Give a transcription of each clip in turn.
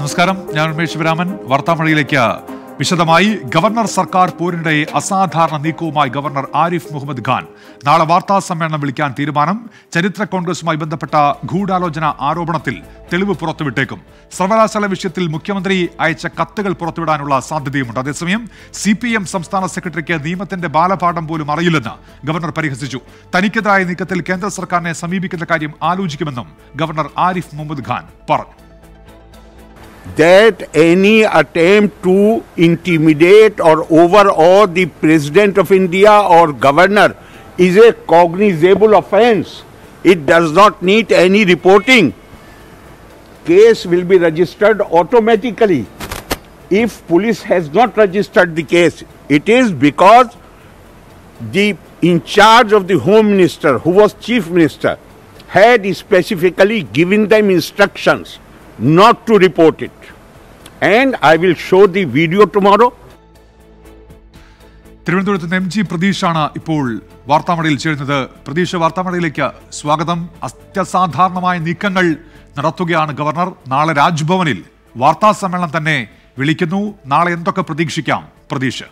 നമസ്കാരം ഞാൻ ഉമേഷ് ശിവരാമൻ വാർത്താമഴയിലേക്ക് വിശദമായി ഗവർണർ സർക്കാർ പോരിനിടെ അസാധാരണ നീക്കവുമായി ഗവർണർ ആരിഫ് മുഹമ്മദ് ഖാൻ നാളെ വാർത്താ സമ്മേളനം വിളിക്കാൻ തീരുമാനം ചരിത്ര കോൺഗ്രസുമായി ബന്ധപ്പെട്ട ഗൂഢാലോചന ആരോപണത്തിൽ തെളിവ് പുറത്തുവിട്ടേക്കും സർവകലാശാല വിഷയത്തിൽ മുഖ്യമന്ത്രി അയച്ച കത്തുകൾ പുറത്തുവിടാനുള്ള സാധ്യതയുമുണ്ട് അതേസമയം സി പി എം സംസ്ഥാന സെക്രട്ടറിക്ക് നിയമത്തിന്റെ ബാലപാഠം പോലും അറിയില്ലെന്ന് ഗവർണർ പരിഹസിച്ചു തനിക്കെതിരായ നീക്കത്തിൽ കേന്ദ്ര സർക്കാരിനെ സമീപിക്കുന്ന കാര്യം ആലോചിക്കുമെന്നും ഗവർണർ ആരിഫ് മുഹമ്മദ് ഖാൻ പറഞ്ഞു that any attempt to intimidate or overawe the President of India or Governor is a cognizable offense. It does not need any reporting. Case will be registered automatically. If police has not registered the case, it is because the in charge of the Home Minister, who was Chief Minister, had specifically given them instructions not to report it. And I will show the video tomorrow. തിരുവനന്തപുരത്ത് നിന്ന് M G പ്രതീഷാണ് ഇപ്പോൾ വാർത്താമഴയിൽ ചേരുന്നത് പ്രതീഷ് വാർത്താമഴയിലേക്ക് സ്വാഗതം അത്യസാധാരണമായ നീക്കങ്ങൾ നടത്തുകയാണ് governor നാളെ രാജ്ഭവനിൽ വാർത്താ സമ്മേളനം തന്നെ വിളിക്കുന്നു നാളെ എന്തൊക്കെ പ്രതീക്ഷിക്കാം പ്രതീഷ്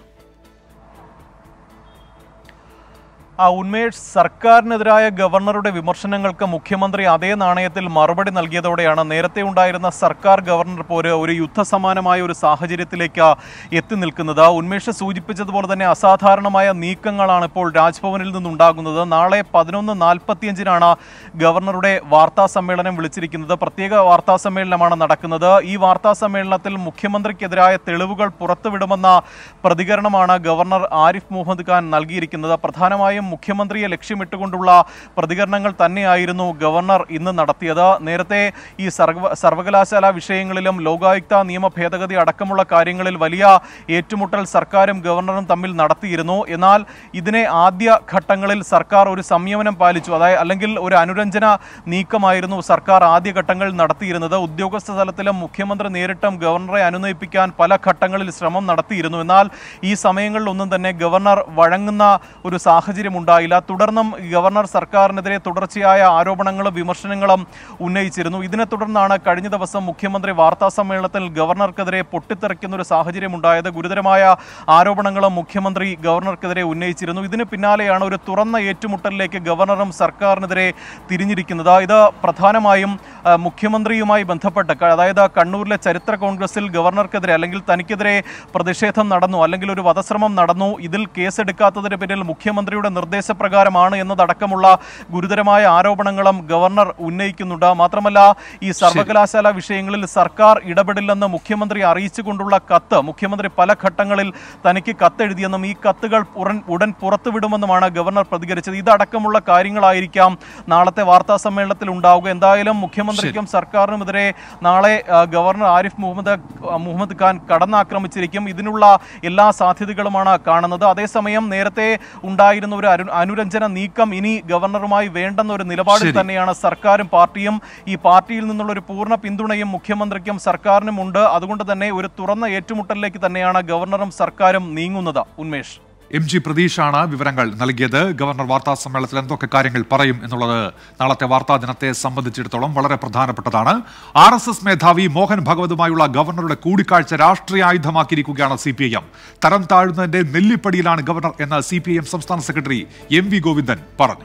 ആ ഉന്മേഷ് സർക്കാരിനെതിരായ ഗവർണറുടെ വിമർശനങ്ങൾക്ക് മുഖ്യമന്ത്രി അതേ നാണയത്തിൽ മറുപടി നൽകിയതോടെയാണ് നേരത്തെ ഉണ്ടായിരുന്ന സർക്കാർ ഗവർണർ പോര് ഒരു യുദ്ധസമാനമായ ഒരു സാഹചര്യത്തിലേക്ക് എത്തി നിൽക്കുന്നത് ഉന്മേഷ് സൂചിപ്പിച്ചതുപോലെ തന്നെ അസാധാരണമായ നീക്കങ്ങളാണ് ഇപ്പോൾ രാജ്ഭവനിൽ നിന്നുണ്ടാകുന്നത് നാളെ പതിനൊന്ന് നാൽപ്പത്തിയഞ്ചിനാണ് ഗവർണറുടെ വാർത്താ സമ്മേളനം വിളിച്ചിരിക്കുന്നത് പ്രത്യേക വാർത്താ സമ്മേളനമാണ് നടക്കുന്നത് ഈ വാർത്താ സമ്മേളനത്തിൽ മുഖ്യമന്ത്രിക്കെതിരായ തെളിവുകൾ പുറത്തുവിടുമെന്ന പ്രതികരണമാണ് ഗവർണർ ആരിഫ് മുഹമ്മദ് ഖാൻ നൽകിയിരിക്കുന്നത് പ്രധാനമായും മുഖ്യമന്ത്രിയെ ലക്ഷ്യമിട്ടുകൊണ്ടുള്ള പ്രതികരണങ്ങൾ തന്നെയായിരുന്നു ഗവർണർ ഇന്ന് നടത്തിയത് നേരത്തെ ഈ സർവ സർവകലാശാല വിഷയങ്ങളിലും ലോകായുക്ത നിയമ ഭേദഗതി അടക്കമുള്ള കാര്യങ്ങളിൽ വലിയ ഏറ്റുമുട്ടൽ സർക്കാരും ഗവർണറും തമ്മിൽ നടത്തിയിരുന്നു എന്നാൽ ഇതിനെ ആദ്യ ഘട്ടങ്ങളിൽ സർക്കാർ ഒരു സംയമനം പാലിച്ചു അതായത് അല്ലെങ്കിൽ ഒരു അനുരഞ്ജന നീക്കമായിരുന്നു സർക്കാർ ആദ്യഘട്ടങ്ങളിൽ നടത്തിയിരുന്നത് ഉദ്യോഗസ്ഥ തലത്തിലും മുഖ്യമന്ത്രി നേരിട്ടും ഗവർണറെ അനുനയിപ്പിക്കാൻ പല ഘട്ടങ്ങളിൽ ശ്രമം നടത്തിയിരുന്നു എന്നാൽ ഈ സമയങ്ങളിലൊന്നും തന്നെ ഗവർണർ വഴങ്ങുന്ന ഒരു സാഹചര്യം ഉണ്ടായില്ല തുടർന്നും ഗവർണർ സർക്കാരിനെതിരെ തുടർച്ചയായ ആരോപണങ്ങളും വിമർശനങ്ങളും ഉന്നയിച്ചിരുന്നു ഇതിനെ തുടർന്നാണ് കഴിഞ്ഞ ദിവസം മുഖ്യമന്ത്രി വാർത്താ സമ്മേളനത്തിൽ ഗവർണർക്കെതിരെ പൊട്ടിത്തെറിക്കുന്ന ഒരു സാഹചര്യം ഉണ്ടായത് ഗുരുതരമായ ആരോപണങ്ങളും മുഖ്യമന്ത്രി ഗവർണർക്കെതിരെ ഉന്നയിച്ചിരുന്നു ഇതിന് പിന്നാലെയാണ് ഒരു തുറന്ന ഏറ്റുമുട്ടലിലേക്ക് ഗവർണറും സർക്കാരിനെതിരെ തിരിഞ്ഞിരിക്കുന്നത് ഇത് പ്രധാനമായും ആ, മുഖ്യമന്ത്രിയുമായി ബന്ധപ്പെട്ട് ക- അതായത് കണ്ണൂരിലെ ചരിത്ര കോൺഗ്രസിൽ ഗവർണർക്കെതിരെ അല്ലെങ്കിൽ തനിക്കെതിരെ പ്രതിഷേധം നടന്നു അല്ലെങ്കിൽ ഒരു വധശ്രമം നടന്നു ഇതിൽ കേസെടുക്കാത്തതിന് പിന്നിൽ മുഖ്യമന്ത്രിയുടെ നിർദ്ദേശപ്രകാരമാണ് എന്നതടക്കമുള്ള ഗുരുതരമായ ആരോപണങ്ങളും ഗവർണർ ഉന്നയിക്കുന്നുണ്ട് മാത്രമല്ല ഈ സർവകലാശാല വിഷയങ്ങളിൽ സർക്കാർ ഇടപെടില്ലെന്ന് മുഖ്യമന്ത്രി അറിയിച്ചുകൊണ്ടുള്ള കത്ത് മുഖ്യമന്ത്രി പല ഘട്ടങ്ങളിൽ തനിക്ക് കത്തെഴുതിയെന്നും ഈ കത്തുകൾ ഉടൻ ഉടൻ പുറത്തുവിടുമെന്നുമാണ് ഗവർണർ പ്രതികരിച്ചത് ഇതടക്കമുള്ള കാര്യങ്ങളായിരിക്കാം നാളത്തെ വാർത്താ സമ്മേളനത്തിൽ ഉണ്ടാവുക എന്തായാലും മുഖ്യമന്ത്രിക്കും സർക്കാരിനുമെതിരെ നാളെ ആ, ഗവർണർ ആരിഫ് മുഹമ്മദ് ആ, മുഹമ്മദ് ഖാൻ കടന്നാക്രമിച്ചിരിക്കും ഇതിനുള്ള എല്ലാ സാധ്യതകളുമാണ് കാണുന്നത് അതേസമയം നേരത്തെ ഉണ്ടായിരുന്ന ഒരു അരു അനുരഞ്ജന നീക്കം ഇനി ഗവർണറുമായി വേണ്ടെന്ന ഒരു നിലപാടിൽ ശരി. തന്നെയാണ് സർക്കാരും പാർട്ടിയും ഈ പാർട്ടിയിൽ നിന്നുള്ള ഒരു പൂർണ്ണ പിന്തുണയും മുഖ്യമന്ത്രിക്കും സർക്കാരിനും ഉണ്ട് അതുകൊണ്ട് തന്നെ ഒരു തുറന്ന ഏറ്റുമുട്ടലിലേക്ക് തന്നെയാണ് ഗവർണറും സർക്കാരും നീങ്ങുന്നത് ഉന്മേഷ് എം ജി പ്രതീഷാണ് വിവരങ്ങൾ നൽകിയത് ഗവർണർ വാർത്താ സമ്മേളനത്തിൽ എന്തൊക്കെ കാര്യങ്ങൾ പറയും എന്നുള്ളത് നാളത്തെ വാർത്താ ദിനത്തെ സംബന്ധിച്ചിടത്തോളം വളരെ പ്രധാനപ്പെട്ടതാണ് ആർ എസ് എസ് മേധാവി മോഹൻ ഭഗവതുമായുള്ള ഗവർണറുടെ കൂടിക്കാഴ്ച രാഷ്ട്രീയ ആയുധമാക്കിയിരിക്കുകയാണ് സി പി ഐ എം തരം താഴുന്നതിന്റെ നെല്ലിപ്പടിയിലാണ് ഗവർണർ എന്ന് സി പി ഐ എം സംസ്ഥാന സെക്രട്ടറി എം വി ഗോവിന്ദൻ പറഞ്ഞു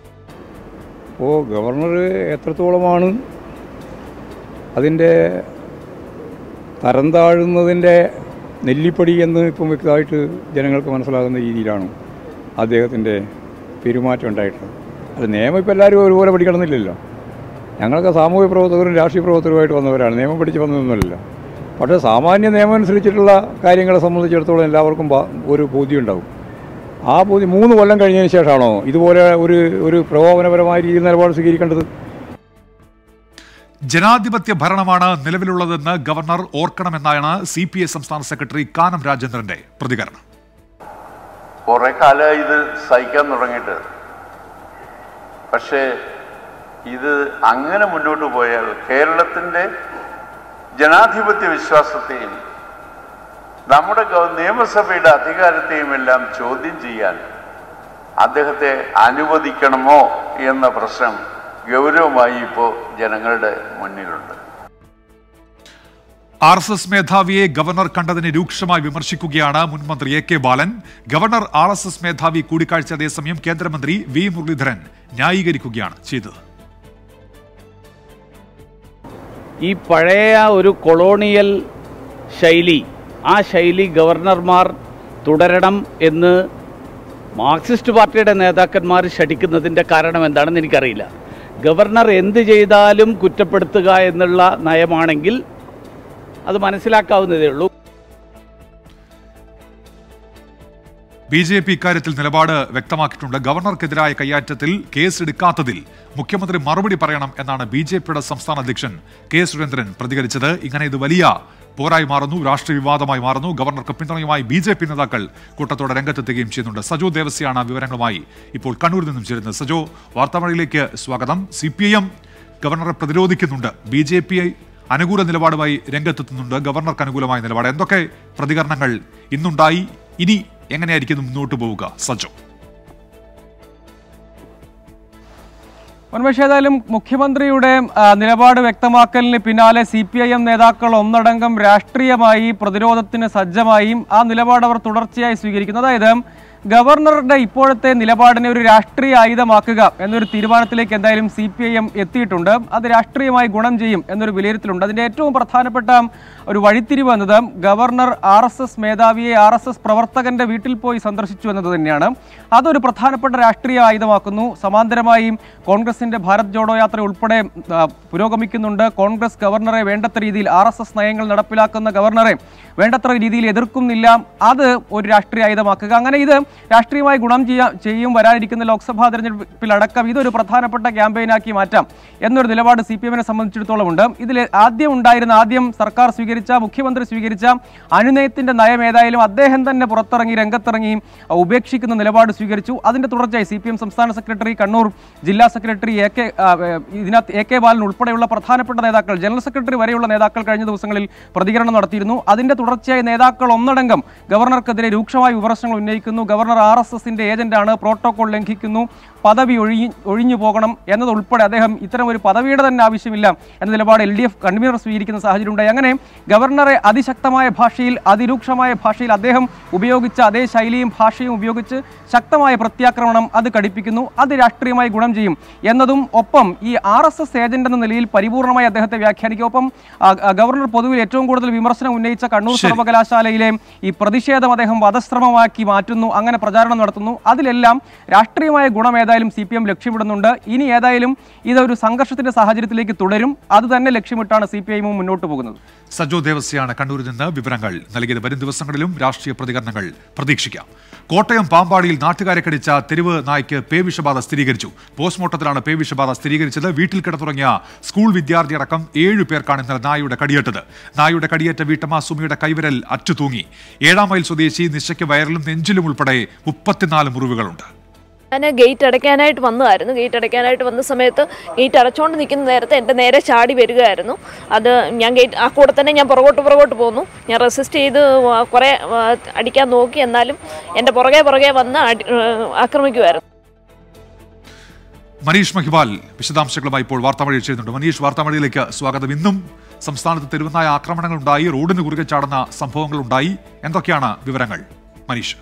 അപ്പോൾ ഗവർണർ എത്രത്തോളമാണ് അതിൻ്റെ തരം താഴുന്നതിൻ്റെ നെല്ലിപ്പടി എന്ന് ഇപ്പം വ്യക്തമായിട്ട് ജനങ്ങൾക്ക് മനസ്സിലാകുന്ന രീതിയിലാണ് അദ്ദേഹത്തിൻ്റെ പെരുമാറ്റം ഉണ്ടായിട്ടുള്ളത് അത് നിയമം ഇപ്പോൾ എല്ലാവരും ഒരുപോലെ പഠിക്കണമെന്നില്ലല്ലോ ഞങ്ങളൊക്കെ സാമൂഹ്യ പ്രവർത്തകരും രാഷ്ട്രീയ പ്രവർത്തകരുമായിട്ട് വന്നവരാണ് നിയമം പഠിച്ച് വന്നതൊന്നുമല്ല പക്ഷേ സാമാന്യ നിയമം അനുസരിച്ചിട്ടുള്ള കാര്യങ്ങളെ സംബന്ധിച്ചിടത്തോളം എല്ലാവർക്കും ബ- ഒരു ബോധ്യം ഉണ്ടാവും ആ ബോധ്യം മൂന്ന് കൊല്ലം കഴിഞ്ഞതിന് ശേഷമാണോ ഇതുപോലെ ഒരു ഒരു പ്രകോപനപരമായ രീതിയിൽ നിലപാട് സ്വീകരിക്കേണ്ടത് ജനാധിപത്യ ഭരണമാണ് നിലവിലുള്ളതെന്ന് ഗവർണർ ഓർക്കണമെന്നാണ് സി പി ഐ സംസ്ഥാന സെക്രട്ടറി കാനം രാജേന്ദ്രന്റെ പ്രതികരണം കുറെ കാലമായി ഇത് സഹിക്കാൻ തുടങ്ങിയിട്ട് പക്ഷേ ഇത് അങ്ങനെ മുന്നോട്ട് പോയാൽ കേരളത്തിൻ്റെ ജനാധിപത്യ വിശ്വാസത്തെയും നമ്മുടെ ഗവ- നിയമസഭയുടെ അധികാരത്തെയും എല്ലാം ചോദ്യം ചെയ്യാൻ അദ്ദേഹത്തെ അനുവദിക്കണമോ എന്ന പ്രശ്നം ഗൗരവമായി ഇപ്പോൾ ജനങ്ങളുടെ മുന്നിലുണ്ട് ആർ എസ് എസ് മേധാവിയെ ഗവർണർ കണ്ടതിനെ രൂക്ഷമായി വിമർശിക്കുകയാണ് മുൻ മന്ത്രി A K Balan governor R S S മേധാവി കൂടിക്കാഴ്ച അതേസമയം കേന്ദ്രമന്ത്രി വി മുരളീധരൻ ന്യായീകരിക്കുകയാണ് ചെയ്തത് ഈ പഴയ ഒരു കൊളോണിയൽ ശൈലി ആ ശൈലി ഗവർണർമാർ തുടരണം എന്ന് മാർക്സിസ്റ്റ് പാർട്ടിയുടെ നേതാക്കന്മാർ ശഠിക്കുന്നതിൻ്റെ കാരണം എന്താണെന്ന് എനിക്കറിയില്ല ഗവർണർ എന്ത് ചെയ്താലും കുറ്റപ്പെടുത്തുക എന്നുള്ള നയമാണെങ്കിൽ അത് മനസ്സിലാക്കാവുന്നതേ ഉള്ളൂ ബി ജെ പി ഇക്കാര്യത്തിൽ നിലപാട് വ്യക്തമാക്കിയിട്ടുണ്ട് ഗവർണർക്കെതിരായ കയ്യാറ്റത്തിൽ കേസ് എടുക്കാത്തതിൽ മുഖ്യമന്ത്രി മറുപടി പറയണം എന്നാണ് ബി ജെ പിയുടെ സംസ്ഥാന അധ്യക്ഷൻ കെ സുരേന്ദ്രൻ പ്രതികരിച്ചത് ഇങ്ങനെ ഇത് വലിയ പോരായി മാറുന്നു രാഷ്ട്രീയ വിവാദമായി മാറുന്നു ഗവർണർക്ക് പിന്തുണയുമായി ബി ജെ പി നേതാക്കൾ കൂട്ടത്തോടെ രംഗത്തെത്തുകയും ചെയ്യുന്നുണ്ട് സജോ ദേവസ്യാണ് വിവരങ്ങളുമായി ഇപ്പോൾ കണ്ണൂരിൽ നിന്നും ചേരുന്നത് സജോ വാർത്താമഴയിലേക്ക് സ്വാഗതം സി പി ഐ എം ഗവർണറെ പ്രതിരോധിക്കുന്നുണ്ട് ബി ജെ പി അനുകൂല നിലപാടുമായി രംഗത്തെത്തുന്നുണ്ട് ഗവർണർക്ക് അനുകൂലമായ നിലപാട് എന്തൊക്കെ പ്രതികരണങ്ങൾ ഇന്നുണ്ടായി ഇനി എങ്ങനെയായിരിക്കും ഇത് മുന്നോട്ട് പോവുക സജോ ഉന്മേഷ് ഏതായാലും മുഖ്യമന്ത്രിയുടെ ആ, നിലപാട് വ്യക്തമാക്കലിന് പിന്നാലെ സി പി ഐ എം നേതാക്കൾ ഒന്നടങ്കം രാഷ്ട്രീയമായി പ്രതിരോധത്തിന് സജ്ജമായും ആ നിലപാട് അവർ തുടർച്ചയായി സ്വീകരിക്കുന്നു അതായത് ഗവർണറുടെ ഇപ്പോഴത്തെ നിലപാടിനെ ഒരു രാഷ്ട്രീയ ആയുധമാക്കുക എന്നൊരു തീരുമാനത്തിലേക്ക് എന്തായാലും സി പി ഐ എം എത്തിയിട്ടുണ്ട് അത് രാഷ്ട്രീയമായി ഗുണം ചെയ്യും എന്നൊരു വിലയിരുത്തലുണ്ട് അതിന്റെ ഏറ്റവും പ്രധാനപ്പെട്ട ഒരു വഴിത്തിരിവ് എന്നത് ഗവർണർ ആർ എസ് എസ് മേധാവിയെ ആർ എസ് എസ് പ്രവർത്തകന്റെ വീട്ടിൽ പോയി സന്ദർശിച്ചു എന്നത് തന്നെയാണ് അതൊരു പ്രധാനപ്പെട്ട രാഷ്ട്രീയ ആയുധമാക്കുന്നു സമാന്തരമായി കോൺഗ്രസിന്റെ ഭാരത് ജോഡോ യാത്ര ഉൾപ്പെടെ ആ, പുരോഗമിക്കുന്നുണ്ട് കോൺഗ്രസ് ഗവർണറെ വേണ്ടത്ര രീതിയിൽ ആർ എസ് എസ് നയങ്ങൾ നടപ്പിലാക്കുന്ന ഗവർണറെ വേണ്ടത്ര രീതിയിൽ എതിർക്കുന്നില്ല അത് ഒരു രാഷ്ട്രീയ ആയുധമാക്കുക അങ്ങനെ ഇത് രാഷ്ട്രീയമായി ഗുണം ചെയ്യാ ചെയ്യും വരാനിരിക്കുന്ന ലോക്സഭാ തെരഞ്ഞെടുപ്പിലടക്കം ഇതൊരു പ്രധാനപ്പെട്ട ക്യാമ്പയിനാക്കി മാറ്റാം എന്നൊരു നിലപാട് സി പി എമ്മിനെ സംബന്ധിച്ചിടത്തോളം ഉണ്ട് ഇതിൽ ആദ്യം ഉണ്ടായിരുന്ന ആദ്യം സർക്കാർ സ്വീകരിച്ച മുഖ്യമന്ത്രി സ്വീകരിച്ച അനുനയത്തിന്റെ നയം ഏതായാലും അദ്ദേഹം തന്നെ പുറത്തിറങ്ങി രംഗത്തിറങ്ങി അഹ് ഉപേക്ഷിക്കുന്ന നിലപാട് സ്വീകരിച്ചു അതിന്റെ തുടർച്ചയായി സി പി എം സംസ്ഥാന സെക്രട്ടറി കണ്ണൂർ ജില്ലാ സെക്രട്ടറി എ കെ ആ, ഏ, ഇതിനകത്ത് എ കെ ബാലൻ ഉൾപ്പെടെയുള്ള പ്രധാനപ്പെട്ട നേതാക്കൾ ജനറൽ സെക്രട്ടറി വരെയുള്ള നേതാക്കൾ കഴിഞ്ഞ ദിവസങ്ങളിൽ പ്രതികരണം നടത്തിയിരുന്നു അതിന്റെ തുടർച്ചയായി നേതാക്കൾ ഒന്നടങ്കം ഗവർണർക്കെതിരെ രൂക്ഷമായ വിമർശനങ്ങൾ ഉന്നയിക്കുന്നു ഗവർണർ ആർ എസ് എസിന്റെ ഏജന്റാണ് പ്രോട്ടോകോൾ ലംഘിക്കുന്നു പദവി ഒഴി ഒഴിഞ്ഞു പോകണം എന്നതുൾപ്പെടെ അദ്ദേഹം ഇത്തരം ഒരു പദവിയുടെ തന്നെ ആവശ്യമില്ല എന്ന നിലപാട് എൽ ഡി എഫ് കൺവീനർ സ്വീകരിക്കുന്ന സാഹചര്യം ഉണ്ടായി അങ്ങനെ ഗവർണറെ അതിശക്തമായ ഭാഷയിൽ അതിരൂക്ഷമായ ഭാഷയിൽ അദ്ദേഹം ഉപയോഗിച്ച അതേ ശൈലിയും ഭാഷയും ഉപയോഗിച്ച് ശക്തമായ പ്രത്യാക്രമണം അത് കടിപ്പിക്കുന്നു അത് രാഷ്ട്രീയമായി ഗുണം ചെയ്യും എന്നതും ഒപ്പം ഈ ആർ എസ് എസ് ഏജന്റ് എന്ന നിലയിൽ പരിപൂർണമായി അദ്ദേഹത്തെ വ്യാഖ്യാനിക്കും ഒപ്പം ആ, ആ, ഗവർണർ പൊതുവിൽ ഏറ്റവും കൂടുതൽ വിമർശനം ഉന്നയിച്ച കണ്ണൂർ ശരി. സർവകലാശാലയിലെ ഈ പ്രതിഷേധം അദ്ദേഹം വധശ്രമമാക്കി മാറ്റുന്നു അങ്ങനെ പ്രചാരണം നടത്തുന്നു അതിലെല്ലാം രാഷ്ട്രീയമായ ഗുണം ഏതായാലും സി പി എം ലക്ഷ്യമിടുന്നുണ്ട് ഇനി ഏതായാലും ഇതൊരു സംഘർഷത്തിന്റെ സാഹചര്യത്തിലേക്ക് തുടരും അത് തന്നെ ലക്ഷ്യമിട്ടാണ് സി പി ഐ മുന്നോട്ട് പോകുന്നത് സജോ ദേവസ്യാണ് കണ്ണൂരിൽ നിന്ന് വിവരങ്ങൾ നൽകിയത് വരും ദിവസങ്ങളിലും രാഷ്ട്രീയ പ്രതികരണങ്ങൾ പ്രതീക്ഷിക്കാം കോട്ടയം പാമ്പാടിയിൽ നാട്ടുകാരെ കടിച്ച തെരുവ് നായ്ക്ക് പേവിഷബാധ സ്ഥിരീകരിച്ചു പോസ്റ്റ്മോർട്ടത്തിലാണ് പേവിഷബാധ സ്ഥിരീകരിച്ചത് വീട്ടിൽ കിടന്നുറങ്ങിയ സ്കൂൾ വിദ്യാർത്ഥി അടക്കം ഏഴു പേർക്കാണ് ഇന്നലെ നായയുടെ കടിയേറ്റത് നായയുടെ കടിയേറ്റ വീട്ടമ്മ സുമിയുടെ കൈവിരൽ അറ്റുതൂങ്ങി ഏഴാം മൈൽ സ്വദേശി നിശയ്ക്ക് വയറിലും നെഞ്ചിലും ഉൾപ്പെടെ മുപ്പത്തിനാല് മുറിവുകളുണ്ട് ഞാൻ ഗേറ്റ് അടയ്ക്കാനായിട്ട് വന്നതായിരുന്നു ഗേറ്റ് അടയ്ക്കാനായിട്ട് വന്ന സമയത്ത് ഗേറ്റ് അടച്ചുകൊണ്ട് നിൽക്കുന്ന നേരത്തെ എൻ്റെ നേരെ ചാടി വരികയായിരുന്നു അത് ഞാൻ ഗേറ്റ് ആ കൂടെ തന്നെ ഞാൻ പുറകോട്ട് പുറകോട്ട് പോന്നു ഞാൻ റെസിസ്റ്റ് ചെയ്ത് വ- കുറേ വ- അടിക്കാൻ നോക്കി എന്നാലും എൻ്റെ പുറകെ പുറകെ വന്ന് അടി ആക്രമിക്കുമായിരുന്നു മനീഷ് മഹിബാൽ വിശദാംശങ്ങളുമായി ഇപ്പോൾ വാർത്താമഴയിൽ ചെയ്യുന്നുണ്ട് മനീഷ് വാർത്താമഴയിലേക്ക് സ്വാഗതം ഇന്നും സംസ്ഥാനത്ത് തെരുവുനായ ആക്രമണങ്ങൾ ഉണ്ടായി റോഡിന് കുറുകെ ചാടുന്ന സംഭവങ്ങൾ ഉണ്ടായി എന്തൊക്കെയാണ് വിവരങ്ങൾ മനീഷ്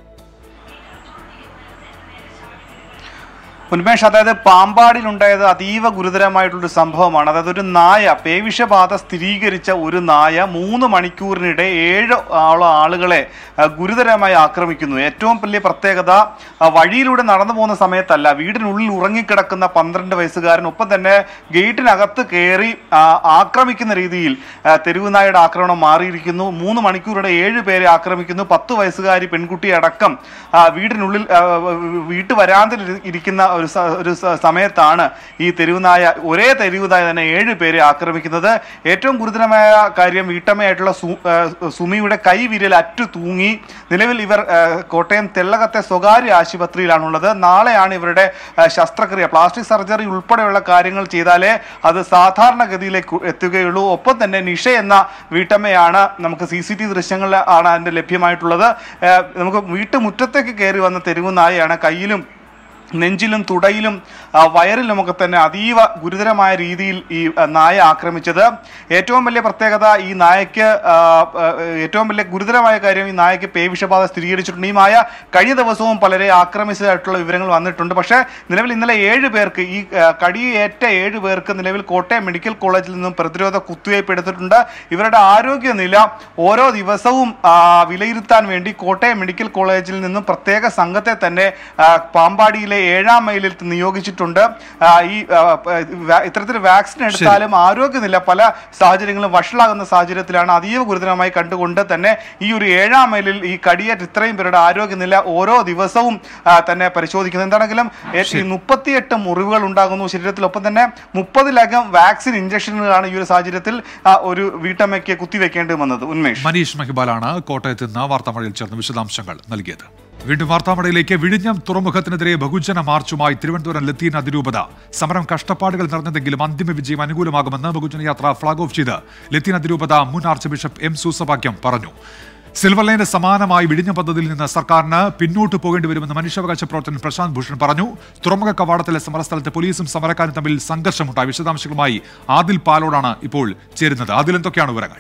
ഉന്മേഷ് അതായത് പാമ്പാടിലുണ്ടായത് അതീവ ഗുരുതരമായിട്ടുള്ളൊരു സംഭവമാണ് അതായത് ഒരു നായ പേവിഷബാധ സ്ഥിരീകരിച്ച ഒരു നായ മൂന്ന് മണിക്കൂറിനിടെ ഏഴ് ആളോ ആളുകളെ ആ, ഗുരുതരമായി ആക്രമിക്കുന്നു ഏറ്റവും വലിയ പ്രത്യേകത ആ, വഴിയിലൂടെ നടന്നു പോകുന്ന സമയത്തല്ല വീടിനുള്ളിൽ ഉറങ്ങിക്കിടക്കുന്ന പന്ത്രണ്ട് വയസ്സുകാരൻ ഒപ്പം തന്നെ ഗേറ്റിനകത്ത് കയറി ആ, ആക്രമിക്കുന്ന രീതിയിൽ ആ, തെരുവ് നായയുടെ ആക്രമണം മാറിയിരിക്കുന്നു മൂന്ന് മണിക്കൂറിടെ ഏഴ് പേരെ ആക്രമിക്കുന്നു പത്ത് വയസ്സുകാരി പെൺകുട്ടി അടക്കം ആ, വീടിനുള്ളിൽ ആ, വീട്ടു വരാന്തിൽ ഇരി- ഇരിക്കുന്ന ഒരു സ- ഒരു സ- സമയത്താണ് ഈ തെരുവുനായ ഒരേ തെരുവുനായ തന്നെ ഏഴ് പേരെ ആക്രമിക്കുന്നത് ഏറ്റവും ഗുരുതരമായ കാര്യം വീട്ടമ്മയായിട്ടുള്ള സു- ആ, സുമിയുടെ കൈവിരൽ അറ്റു തൂങ്ങി നിലവിൽ ഇവർ ആ, കോട്ടയം തെള്ളകത്തെ സ്വകാര്യ ആശുപത്രിയിലാണുള്ളത് നാളെയാണ് ഇവരുടെ ആ, ശസ്ത്രക്രിയ പ്ലാസ്റ്റിക് സർജറി ഉൾപ്പെടെയുള്ള കാര്യങ്ങൾ ചെയ്താലേ അത് സാധാരണഗതിയിലേക്ക് എത്തുകയുള്ളൂ ഒപ്പം തന്നെ നിഷ എന്ന വീട്ടമ്മയാണ് നമുക്ക് സി സി ടി ദൃശ്യങ്ങളിൽ ആണ് അതിന്റെ ലഭ്യമായിട്ടുള്ളത് ആ, നമുക്ക് വീട്ടുമുറ്റത്തേക്ക് കയറി വന്ന തെരുവുനായയാണ് കയ്യിലും നെഞ്ചിലും തുടയിലും ആ, വയറിലുമൊക്കെ തന്നെ അതീവ ഗുരുതരമായ രീതിയിൽ ഈ ആ, നായ ആക്രമിച്ചത് ഏറ്റവും വലിയ പ്രത്യേകത ഈ നായക്ക് ആ, ആ, ഏറ്റവും വലിയ ഗുരുതരമായ കാര്യം ഈ നായക്ക് പേവിഷബാധ സ്ഥിരീകരിച്ചിട്ടുണ്ട് ഈ നായ കഴിഞ്ഞ ദിവസവും പലരെ ആക്രമിച്ചതായിട്ടുള്ള വിവരങ്ങൾ വന്നിട്ടുണ്ട് പക്ഷേ നിലവിൽ ഇന്നലെ ഏഴ് പേർക്ക് ഈ ആ, കടിയേറ്റ ഏഴ് പേർക്ക് നിലവിൽ കോട്ടയം മെഡിക്കൽ കോളേജിൽ നിന്നും പ്രതിരോധ കുത്തിവയ്പ് എടുത്തിട്ടുണ്ട് ഇവരുടെ ആരോഗ്യനില ഓരോ ദിവസവും ആ, വിലയിരുത്താൻ വേണ്ടി കോട്ടയം മെഡിക്കൽ കോളേജിൽ നിന്നും പ്രത്യേക സംഘത്തെ തന്നെ ആ, പാമ്പാടിയിലെ ഏഴാം മൈലിൽ നിയോഗിച്ചിട്ടുണ്ട് ആ, ഈ ആ, പ- വാ- ഇത്തരത്തിൽ വാക്സിൻ എടുത്താലും ആരോഗ്യനില പല സാഹചര്യങ്ങളും വഷളാകുന്ന സാഹചര്യത്തിലാണ് അതീവ ഗുരുതരമായി കണ്ടുകൊണ്ട് തന്നെ ഈ ഒരു ഏഴാം മൈലിൽ ഈ കടിയേറ്റ് ഇത്രയും പേരുടെ ആരോഗ്യനില ഓരോ ദിവസവും ആ, തന്നെ പരിശോധിക്കുന്നത് എന്താണെങ്കിലും ഏ- ഈ മുപ്പത്തിയെട്ട് മുറിവുകൾ ഉണ്ടാകുന്നു ശരീരത്തിൽ ഒപ്പം തന്നെ മുപ്പതിലകം വാക്സിൻ ഇഞ്ചക്ഷനുകളാണ് ഈ ഒരു സാഹചര്യത്തിൽ ആ, ഒരു വീട്ടമ്മയ്ക്ക് കുത്തിവെക്കേണ്ടി വന്നത് ഉന്മേഷ് മനീഷ് മഹിബാലാണ് കോട്ടയത്ത് നിന്ന് വാർത്താമഴയിൽ ചേർന്ന് വിശദാംശങ്ങൾ നൽകിയത് വീണ്ടും വാർത്താമഴയിലേക്ക് വിഴിഞ്ഞം തുറമുഖത്തിനെതിരെ ബഹുജന മാർച്ചുമായി തിരുവനന്തപുരം ലത്തീൻ അതിരൂപത സമരം കഷ്ടപ്പാടുകൾ നിറഞ്ഞതെങ്കിലും അന്തിമ വിജയം അനുകൂലമാകുമെന്ന് ബഹുജന യാത്ര ഫ്ളാഗ് ഓഫ് ചെയ്ത് ലത്തീൻ അതിരൂപത മുൻ ആർച്ച് ബിഷപ്പ് എം സൂസഭാഗ്യം പറഞ്ഞു സിൽവർ ലൈന് സമാനമായി വിഴിഞ്ഞ പദ്ധതിയിൽ നിന്ന് സർക്കാരിന് പിന്നോട്ട് പോകേണ്ടി വരുമെന്ന് മനുഷ്യാവകാശ പ്രവർത്തകൻ പ്രശാന്ത് ഭൂഷൺ പറഞ്ഞു തുറമുഖ കവാടത്തിലെ സമരസ്ഥലത്ത് പോലീസും സമരക്കാരും തമ്മിൽ സംഘർഷമുണ്ടായി വിശദാംശങ്ങളുമായി ആദിൽ പാലോടാണ് ഇപ്പോൾ ചേരുന്നത് ആദിൽ എന്തൊക്കെയാണ് വിവരങ്ങൾ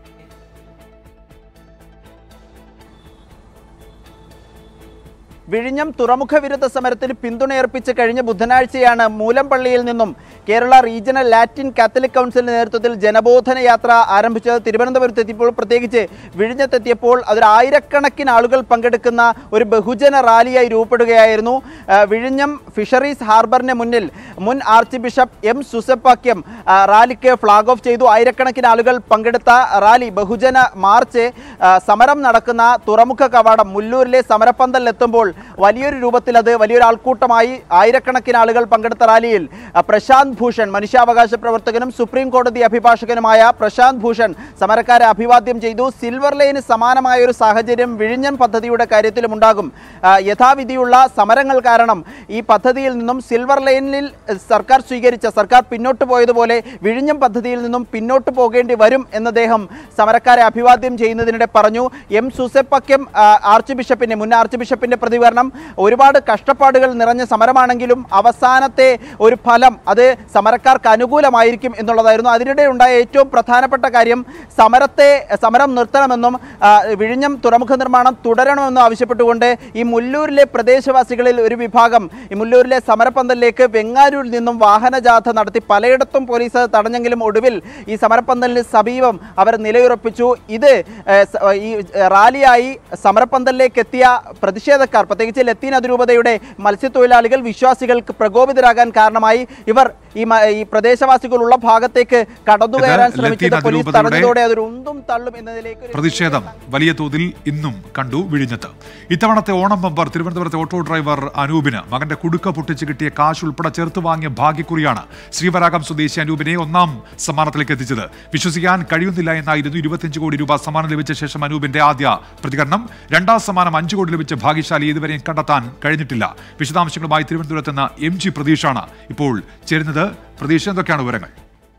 വിഴിഞ്ഞം തുറമുഖ വിരുദ്ധ സമരത്തിന് പിന്തുണയർപ്പിച്ച് കഴിഞ്ഞ ബുധനാഴ്ചയാണ് മൂലംപള്ളിയിൽ നിന്നും കേരള റീജിയണൽ ലാറ്റിൻ കാത്തലിക് കൗൺസിലിന്റെ നേതൃത്വത്തിൽ ജനബോധന യാത്ര ആരംഭിച്ചത് തിരുവനന്തപുരത്ത് എത്തിയപ്പോൾ പ്രത്യേകിച്ച് വിഴിഞ്ഞത്തെത്തിയപ്പോൾ അതൊരു ആയിരക്കണക്കിന് ആളുകൾ പങ്കെടുക്കുന്ന ഒരു ബഹുജന റാലിയായി രൂപപ്പെടുകയായിരുന്നു ആ, വിഴിഞ്ഞം ഫിഷറീസ് ഹാർബറിന് മുന്നിൽ മുൻ ആർച്ച് ബിഷപ്പ് എം സുസപ്പാക്യം ആ, റാലിക്ക് ഫ്ളാഗ് ഓഫ് ചെയ്തു ആയിരക്കണക്കിന് ആളുകൾ പങ്കെടുത്ത റാലി ബഹുജന മാർച്ച് ആ, സമരം നടക്കുന്ന തുറമുഖ കവാടം മുല്ലൂരിലെ സമരപ്പന്തലിലെത്തുമ്പോൾ വലിയൊരു രൂപത്തിൽ അത് വലിയൊരു ആൾക്കൂട്ടമായി ആയിരക്കണക്കിന് ആളുകൾ പങ്കെടുത്ത റാലിയിൽ ആ, പ്രശാന്ത് ഭൂഷൺ മനുഷ്യാവകാശ പ്രവർത്തകനും സുപ്രീം കോടതി അഭിഭാഷകനുമായ പ്രശാന്ത് ഭൂഷൺ സമരക്കാരെ അഭിവാദ്യം ചെയ്തു സിൽവർ ലൈന് സമാനമായ ഒരു സാഹചര്യം വിഴിഞ്ഞം പദ്ധതിയുടെ കാര്യത്തിലും ഉണ്ടാകും ആ, യഥാവിധിയുള്ള സമരങ്ങൾ കാരണം ഈ പദ്ധതിയിൽ നിന്നും സിൽവർ ലൈനിൽ എഹ്, സർക്കാർ സ്വീകരിച്ച സർക്കാർ പിന്നോട്ട് പോയതുപോലെ വിഴിഞ്ഞം പദ്ധതിയിൽ നിന്നും പിന്നോട്ട് പോകേണ്ടി വരും എന്ന് അദ്ദേഹം സമരക്കാരെ അഭിവാദ്യം ചെയ്യുന്നതിനിടെ പറഞ്ഞു എം സുസെപ്പക്യം ആ, ആർച്ച് ബിഷപ്പിന്റെ മുൻ ആർച്ച് ബിഷപ്പിന്റെ പ്രതികരണം ഒരുപാട് കഷ്ടപ്പാടുകൾ നിറഞ്ഞ സമരമാണെങ്കിലും അവസാനത്തെ ഒരു ഫലം അത് സമരക്കാർക്ക് അനുകൂലമായിരിക്കും എന്നുള്ളതായിരുന്നു അതിനിടെ ഉണ്ടായ ഏറ്റവും പ്രധാനപ്പെട്ട കാര്യം സമരത്തെ സമരം നിർത്തണമെന്നും ആ, വിഴിഞ്ഞം തുറമുഖ നിർമ്മാണം തുടരണമെന്നും ആവശ്യപ്പെട്ടുകൊണ്ട് ഈ മുല്ലൂരിലെ പ്രദേശവാസികളിൽ ഒരു വിഭാഗം ഈ മുല്ലൂരിലെ സമരപ്പന്തലിലേക്ക് വെങ്ങാരൂരിൽ നിന്നും വാഹനജാഥ നടത്തി പലയിടത്തും പോലീസ് തടഞ്ഞെങ്കിലും ഒടുവിൽ ഈ സമരപ്പന്തലിന് സമീപം അവർ നിലയുറപ്പിച്ചു ഇത് ഏ, സ- ഈ ഏ, റാലിയായി സമരപ്പന്തലിലേക്ക് എത്തിയ പ്രതിഷേധക്കാർ പ്രത്യേകിച്ച് ലത്തീൻ അതിരൂപതയുടെ മത്സ്യത്തൊഴിലാളികൾ വിശ്വാസികൾക്ക് പ്രകോപിതരാകാൻ കാരണമായി ഇവർ ഈ മ- ഈ പ്രദേശവാസികളുള്ള ഭാഗത്തേക്ക് കടന്നു ഇത് കയറാൻ ലത്തീൻ ശ്രമിച്ചത് പോലീസ് അതിരൂപതയുടെ തടഞ്ഞതോടെ അതൊരു ഉന്തും തള്ളും എന്നതിലേക്ക് ഒരു പ്രതിഷേധം വലിയ തോതിൽ ഇന്നും കണ്ടു വിഴിഞ്ഞത്ത് ഇത്തവണത്തെ ഓണം ബമ്പർ തിരുവനന്തപുരത്തെ ഓട്ടോ ഡ്രൈവർ അനൂപിന് മകന്റെ കുടുക്ക പൊട്ടിച്ച് കിട്ടിയ കാശ് ഉൾപ്പെടെ ചേർത്ത് വാങ്ങിയ ഭാഗ്യക്കുറിയാണ് ശ്രീവരാഗം സ്വദേശി അനൂപിനെ ഒന്നാം സമ്മാനത്തിലേക്ക് എത്തിച്ചത് വിശ്വസിക്കാൻ കഴിയുന്നില്ല എന്നായിരുന്നു ഇരുപത്തിയഞ്ച് കോടി രൂപ സമ്മാനം ലഭിച്ച ശേഷം അനൂപിന്റെ ആദ്യ പ്രതികരണം രണ്ടാം സമ്മാനം അഞ്ച് കോടി ലഭിച്ച ഭാഗ്യശാലി ഇതുവരെയും കണ്ടെത്താൻ കഴിഞ്ഞിട്ടില്ല വിശദാംശങ്ങളുമായി തിരുവനന്തപുരത്ത് നിന്ന് എം ജി പ്രതീഷാണ് ഇപ്പോൾ ചേരുന്നത് പ്രതീക്ഷ എന്തൊക്കെയാണ് വിവരങ്ങൾ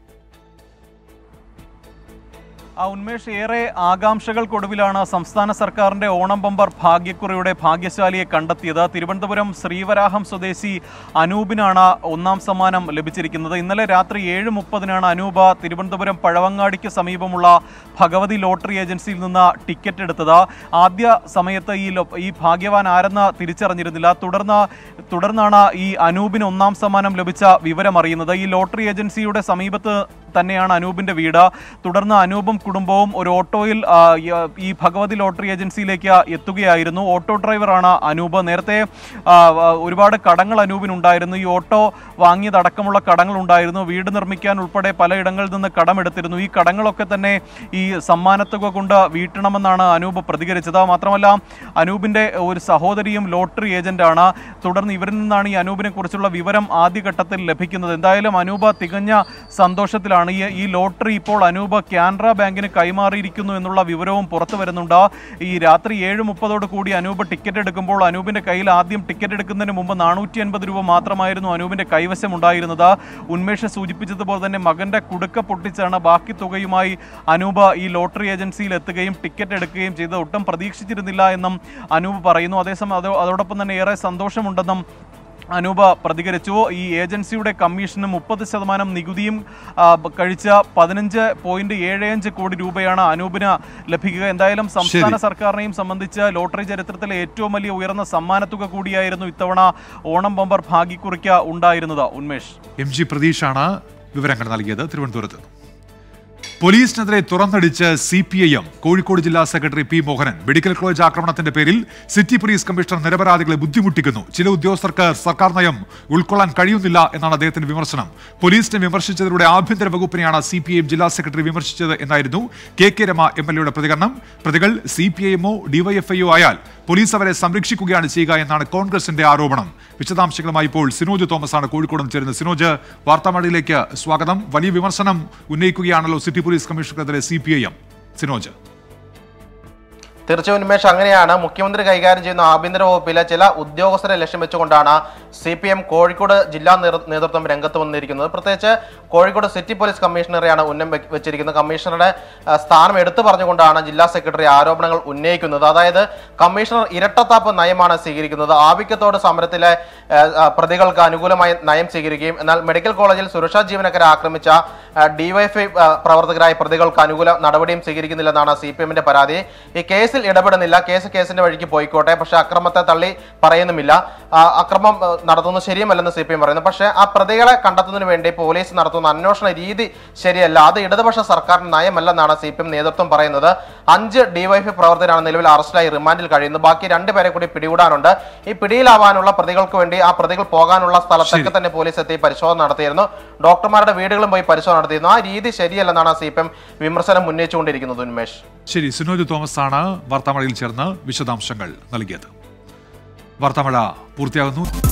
ആ ഉന്മേഷ് ഏറെ ആകാംക്ഷകൾക്കൊടുവിലാണ് സംസ്ഥാന സർക്കാരിന്റെ ഓണം ബമ്പർ ഭാഗ്യക്കുറിയുടെ ഭാഗ്യശാലിയെ കണ്ടെത്തിയത് തിരുവനന്തപുരം ശ്രീവരാഹം സ്വദേശി അനൂപിനാണ് ഒന്നാം സമ്മാനം ലഭിച്ചിരിക്കുന്നത് ഇന്നലെ രാത്രി ഏഴ് മുപ്പതിനാണ് അനൂപ തിരുവനന്തപുരം പഴവങ്ങാടിക്ക് സമീപമുള്ള ഭഗവതി ലോട്ടറി ഏജൻസിയിൽ നിന്ന് ടിക്കറ്റ് എടുത്തത് ആദ്യ സമയത്ത് ഈ ലോ- ഈ ഭാഗ്യവാൻ ആരെന്ന് തിരിച്ചറിഞ്ഞിരുന്നില്ല തുടർന്ന് തുടർന്നാണ് ഈ അനൂപിന് ഒന്നാം സമ്മാനം ലഭിച്ച വിവരം അറിയുന്നത് ഈ ലോട്ടറി ഏജൻസിയുടെ സമീപത്ത് തന്നെയാണ് അനൂപിന്റെ വീട് തുടർന്ന് അനൂപും കുടുംബവും ഒരു ഓട്ടോയിൽ ആ, ഈ- ഈ ഭഗവതി ലോട്ടറി ഏജൻസിയിലേക്ക് എത്തുകയായിരുന്നു ഓട്ടോ ഡ്രൈവറാണ് അനൂപ് നേരത്തെ ആ, ആ, ഒരുപാട് കടങ്ങൾ അനൂപിനുണ്ടായിരുന്നു ഈ ഓട്ടോ വാങ്ങിയതടക്കമുള്ള കടങ്ങൾ ഉണ്ടായിരുന്നു വീട് നിർമ്മിക്കാൻ ഉൾപ്പെടെ പലയിടങ്ങളിൽ നിന്ന് കടമെടുത്തിരുന്നു ഈ കടങ്ങളൊക്കെ തന്നെ ഈ സമ്മാനത്തുക കൊണ്ട് വീട്ടണമെന്നാണ് അനൂപ് പ്രതികരിച്ചത് മാത്രമല്ല അനൂപിന്റെ ഒരു സഹോദരിയും ലോട്ടറി ഏജന്റാണ് തുടർന്ന് ഇവരിൽ നിന്നാണ് ഈ അനൂപിനെ കുറിച്ചുള്ള വിവരം ആദ്യഘട്ടത്തിൽ ലഭിക്കുന്നത് എന്തായാലും അനൂപ തികഞ്ഞ സന്തോഷത്തിലാണ് ഈ ഈ ലോട്ടറി ഇപ്പോൾ അനൂപ് കാനറ ബാങ്കിന് കൈമാറിയിരിക്കുന്നു എന്നുള്ള വിവരവും പുറത്തു വരുന്നുണ്ട് ഈ രാത്രി ഏഴ് മുപ്പതോട് കൂടി അനൂപ് ടിക്കറ്റ് എടുക്കുമ്പോൾ അനൂപിന്റെ കയ്യിൽ ആദ്യം ടിക്കറ്റ് എടുക്കുന്നതിന് മുമ്പ് നാനൂറ്റി അൻപത് രൂപ മാത്രമായിരുന്നു അനൂപിന്റെ കൈവശം ഉണ്ടായിരുന്നത് ഉന്മേഷ സൂചിപ്പിച്ചതുപോലെ തന്നെ മകന്റെ കുടുക്ക പൊട്ടിച്ചാണ് ബാക്കി തുകയുമായി അനൂപ് ഈ ലോട്ടറി ഏജൻസിയിൽ എത്തുകയും ടിക്കറ്റ് എടുക്കുകയും ചെയ്തത് ഒട്ടും പ്രതീക്ഷിച്ചിരുന്നില്ല എന്നും അനൂപ് പറയുന്നു അതേസമയം അതോ അതോടൊപ്പം തന്നെ ഏറെ സന്തോഷമുണ്ടെന്നും അനൂപ പ്രതികരിച്ചു ഈ ഏജൻസിയുടെ കമ്മീഷന് മുപ്പത് ശതമാനം നികുതിയും ആ, ബ- കഴിച്ച പതിനഞ്ച് പോയിന്റ് ഏഴ് അഞ്ച് കോടി രൂപയാണ് അനൂപിന് ലഭിക്കുക എന്തായാലും സംസ്ഥാന ശരി. സർക്കാരിനെയും സംബന്ധിച്ച് ലോട്ടറി ചരിത്രത്തിലെ ഏറ്റവും വലിയ ഉയർന്ന സമ്മാനത്തുക കൂടിയായിരുന്നു ഇത്തവണ ഓണം ബമ്പർ ഭാഗ്യക്കുറിക്ക് ഉണ്ടായിരുന്നത് ഉന്മേഷ് എം ജി പ്രതീഷാണ് വിവരങ്ങൾ നൽകിയത് തിരുവനന്തപുരത്ത് നിന്ന്. പോലീസിനെതിരെ തുറന്നടിച്ച് C P I M Kozhikode ജില്ലാ secretary P Mohanan medical college ആക്രമണത്തിന്റെ പേരിൽ സിറ്റി പോലീസ് കമ്മീഷണർ നിരപരാധികളെ ബുദ്ധിമുട്ടിക്കുന്നു ചില ഉദ്യോഗസ്ഥർക്ക് സർക്കാർ നയം ഉൾക്കൊള്ളാൻ കഴിയുന്നില്ല എന്നാണ് അദ്ദേഹത്തിന്റെ വിമർശനം പോലീസിനെ വിമർശിച്ചതിലൂടെ ആഭ്യന്തര വകുപ്പിനെയാണ് സി പി ഐ എം ജില്ലാ സെക്രട്ടറി വിമർശിച്ചത് എന്നായിരുന്നു K K Rama M L എയുടെ പ്രതികരണം പ്രതികൾ സി പി ഐ എമ്മോ ഡിവൈഎഫ്ഐയോ ആയാൽ പോലീസ് അവരെ സംരക്ഷിക്കുകയാണ് ചെയ്യുക എന്നാണ് കോൺഗ്രസിന്റെ ആരോപണം വിശദാംശങ്ങളുമായി ഇപ്പോൾ സിനോജ് തോമസ് ആണ് കോഴിക്കോട് നിന്ന് ചേരുന്നത് സിനോജ് വാർത്താമഴയിലേക്ക് സ്വാഗതം വലിയ വിമർശനം ഉന്നയിക്കുകയാണല്ലോ സിറ്റി പോലീസ് കമ്മീഷണർക്കെതിരെ C P I M Sinoj തീർച്ചയായും ഉന്മേഷ് അങ്ങനെയാണ് മുഖ്യമന്ത്രി കൈകാര്യം ചെയ്യുന്ന ആഭ്യന്തര വകുപ്പിലെ ചില ഉദ്യോഗസ്ഥരെ ലക്ഷ്യം വെച്ചുകൊണ്ടാണ് സി പി എം കോഴിക്കോട് ജില്ലാ നേതൃ- നേതൃത്വം രംഗത്ത് വന്നിരിക്കുന്നത് പ്രത്യേകിച്ച് കോഴിക്കോട് സിറ്റി പോലീസ് കമ്മീഷണറെയാണ് ഉന്നം വെ- വെച്ചിരിക്കുന്നത് കമ്മീഷണറുടെ ആ, സ്ഥാനം എടുത്തു പറഞ്ഞുകൊണ്ടാണ് ജില്ലാ സെക്രട്ടറി ആരോപണങ്ങൾ ഉന്നയിക്കുന്നത് അതായത് കമ്മീഷണർ ഇരട്ടത്താപ്പ് നയമാണ് സ്വീകരിക്കുന്നത് ആവിക്കത്തോട് സമരത്തിലെ ആ, ആ, പ്രതികൾക്ക് അനുകൂലമായി നയം സ്വീകരിക്കുകയും എന്നാൽ മെഡിക്കൽ കോളേജിൽ സുരക്ഷാ ജീവനക്കാരെ ആക്രമിച്ച ഡിവൈഎഫ്ഐ പ്രവർത്തകരായ പ്രതികൾക്ക് അനുകൂല നടപടിയും സ്വീകരിക്കുന്നില്ലെന്നാണ് സി പി എമ്മിന്റെ പരാതി ഈ കേസിൽ ഇടപെടുന്നില്ല കേസ് കേസിന്റെ വഴിക്ക് പോയിക്കോട്ടെ പക്ഷേ അക്രമത്തെ തള്ളി പറയുന്നുമില്ല ആ, അക്രമം ആ, നടത്തുന്നത് ശരിയുമല്ലെന്ന് സി പി എം പറയുന്നു പക്ഷേ ആ പ്രതികളെ കണ്ടെത്തുന്നതിന് വേണ്ടി പോലീസ് നടത്തുന്ന അന്വേഷണ രീതി ശരിയല്ല അത് ഇടതുപക്ഷ സർക്കാരിന്റെ നയമല്ലെന്നാണ് സി പി എം നേതൃത്വം പറയുന്നത് അഞ്ച് ഡിവൈഎഫ്ഐ പ്രവർത്തകരാണ് നിലവിൽ അറസ്റ്റിലായി റിമാൻഡിൽ കഴിയുന്നത് ബാക്കി രണ്ടുപേരെ കൂടി പിടികൂടാനുണ്ട് ഈ പിടിയിലാവാനുള്ള പ്രതികൾക്ക് വേണ്ടി ആ പ്രതികൾ പോകാനുള്ള സ്ഥലത്തൊക്കെ തന്നെ പോലീസ് എത്തി പരിശോധന നടത്തിയിരുന്നു ഡോക്ടർമാരുടെ വീടുകളും പോയി പരിശോധന നടത്തിയിരുന്നു ആ രീതി ശരിയല്ലെന്നാണ് സി പി എം വിമർശനം ഉന്നയിച്ചുകൊണ്ടിരിക്കുന്നത് ഉന്മേഷ് ശരി സിനോജ് തോമസ് ആണ് വാർത്താമഴയിൽ ചേർന്ന് വിശദാംശങ്ങൾ നൽകിയത് വാർത്താമഴ പൂർത്തിയാകുന്നു